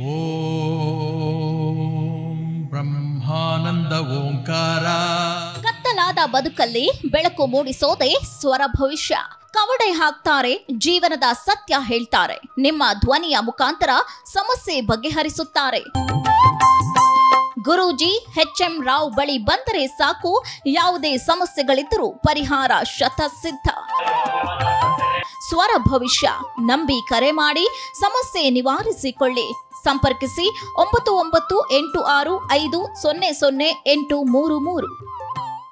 ಓಂ ಬ್ರಹ್ಮಾನಂದ ಓಂಕಾರ ಕತ್ತಲಾದ ಬದುಕಲ್ಲಿ ಬೆಳಕು ಮೂಡಿಸೋದೇ ಸ್ವರ ಭವಿಷ್ಯ ಕವಡೆ ಹಾಕ್ತಾರೆ ಜೀವನದ ಸತ್ಯ ಹೇಳ್ತಾರೆ ನಿಮ್ಮ ಧ್ವನಿಯ ಮುಖಾಂತರ ಸಮಸ್ಯೆ ಬಗೆಹರಿಸುತ್ತಾರೆ ಗುರೂಜಿ ಎಚ್ ಎಂ ರಾವ್ ಬಳಿ ಬಂದರೆ ಸಾಕು ಯಾವುದೇ ಸಮಸ್ಯೆಗಳಿದ್ದರೂ ಪರಿಹಾರ ಶತಸಿದ್ಧ ಸ್ವರ ಭವಿಷ್ಯ ನಂಬಿ ಕರೆ ಮಾಡಿ ಸಮಸ್ಯೆ ನಿವಾರಿಸಿಕೊಳ್ಳಿ ಸಂಪರ್ಕಿಸಿ ಒಂಬತ್ತು ಒಂಬತ್ತು ಎಂಟು ಆರು ಐದು ಸೊನ್ನೆ ಸೊನ್ನೆ ಎಂಟು ಮೂರು ಮೂರು